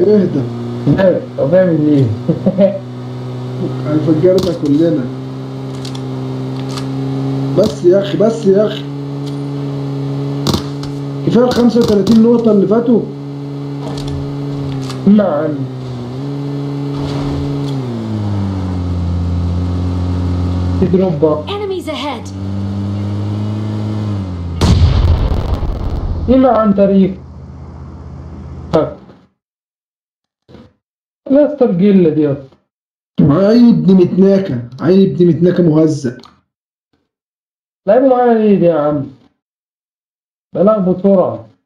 اهدى لا، طب اعمل ايه؟ هيفجرنا كلنا بس يا اخي بس يا اخي كفايه ال 35 نقطة اللي فاتوا نعم في دروبة Enemies ahead! إما عن طريق هك لا استرجل دي أصلا عيل ابن متناكة عيل ابن متناكة مهزأ لعبوا معانا ليه دي يا عم بلغ بسرعة